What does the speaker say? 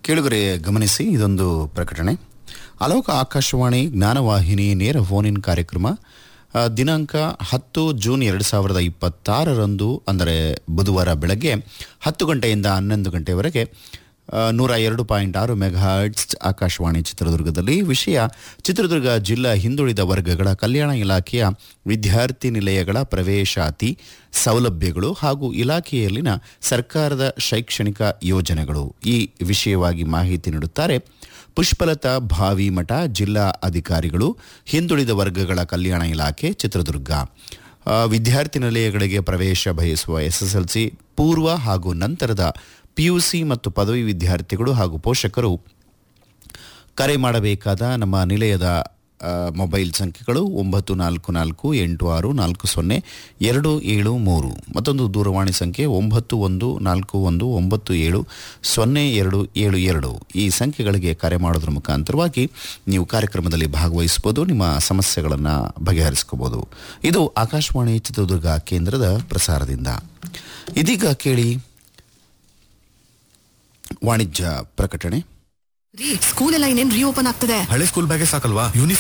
ಕೇಳುಗರೆ ಗಮನಿಸಿ ಇದೊಂದು ಪ್ರಕಟಣೆ ಅಲೋಕ ಆಕಾಶವಾಣಿ ಜ್ಞಾನವಾಹಿನಿ ನೇರ ಫೋನ್ ಇನ್ ಕಾರ್ಯಕ್ರಮ ಆ, ದಿನಾಂಕ ಹತ್ತು ಜೂನ್ ಎರಡು ಸಾವಿರದ ಇಪ್ಪತ್ತಾರರಂದು ಅಂದರೆ ಬುಧವಾರ ಬೆಳಗ್ಗೆ ಹತ್ತು ಗಂಟೆಯಿಂದ ಹನ್ನೊಂದು ಗಂಟೆವರೆಗೆ ಆ, ನೂರ ಎರಡು ಪಾಯಿಂಟ್ ಆರು ಮೆಗಾಹರ್ಟ್ಸ್ ಆಕಾಶವಾಣಿ ಚಿತ್ರದುರ್ಗದಲ್ಲಿ ವಿಷಯ ಚಿತ್ರದುರ್ಗ ಜಿಲ್ಲಾ ಹಿಂದುಳಿದ ವರ್ಗಗಳ ಕಲ್ಯಾಣ ಇಲಾಖೆಯ ವಿದ್ಯಾರ್ಥಿ ನಿಲಯಗಳ ಪ್ರವೇಶಾತಿ ಸೌಲಭ್ಯಗಳು ಹಾಗೂ ಇಲಾಖೆಯಲ್ಲಿನ ಸರ್ಕಾರದ ಶೈಕ್ಷಣಿಕ ಯೋಜನೆಗಳು ಈ ವಿಷಯವಾಗಿ ಮಾಹಿತಿ ನೀಡುತ್ತಾರೆ ಪುಷ್ಪಲತಾ ಭಾವಿ ಮಠ ಜಿಲ್ಲಾ ಅಧಿಕಾರಿಗಳು ಹಿಂದುಳಿದ ವರ್ಗಗಳ ಕಲ್ಯಾಣ ಇಲಾಖೆ ಚಿತ್ರದುರ್ಗ ಆ, ವಿದ್ಯಾರ್ಥಿ ನಿಲಯಗಳಿಗೆ ಪ್ರವೇಶ ಬಯಸುವ ಎಸ್ಎಸ್ಎಲ್ಸಿ ಪೂರ್ವ ಹಾಗೂ ನಂತರದ ಪಿಯುಸಿ ಮತ್ತು ಪದವಿ ವಿದ್ಯಾರ್ಥಿಗಳು ಹಾಗೂ ಪೋಷಕರು ಕರೆ ಮಾಡಬೇಕಾದ ನಮ್ಮ ನಿಲಯದ ಆ, ಮೊಬೈಲ್ ಸಂಖ್ಯೆಗಳು ಒಂಬತ್ತು ನಾಲ್ಕು ನಾಲ್ಕು ಎಂಟು ಆರು ನಾಲ್ಕು ಸೊನ್ನೆ ಎರಡು ಏಳು ಮೂರು ಮತ್ತೊಂದು ದೂರವಾಣಿ ಸಂಖ್ಯೆ ಒಂಬತ್ತು ಒಂದು ನಾಲ್ಕು ಒಂದು ಒಂಬತ್ತು ಏಳು ಸೊನ್ನೆ ಎರಡು ಏಳು ಎರಡು ಈ ಸಂಖ್ಯೆಗಳಿಗೆ ಕರೆ ಮಾಡೋದ್ರ ಮುಖಾಂತರವಾಗಿ ನೀವು ಕಾರ್ಯಕ್ರಮದಲ್ಲಿ ಭಾಗವಹಿಸ್ಬೋದು ನಿಮ್ಮ ಸಮಸ್ಯೆಗಳನ್ನು ಬಗೆಹರಿಸ್ಕೋಬೋದು ಇದು ಆಕಾಶವಾಣಿ ಚಿತ್ರದುರ್ಗ ಕೇಂದ್ರದ ಪ್ರಸಾರದಿಂದ ಇದೀಗ ಕೇಳಿ ವಾಣಿಜ್ಯ ಪ್ರಕಟಣೆ ರೀ ಸ್ಕೂಲ್ ಎಲ್ಲ ಇನ್ನೇನ್ ರೀಓಪನ್ ಆಗ್ತದೆ ಹಳೆ ಸ್ಕೂಲ್ ಬ್ಯಾಗೆ ಸಾಕಲ್ವಾ ಯೂನಿಫಾರ್ಮ್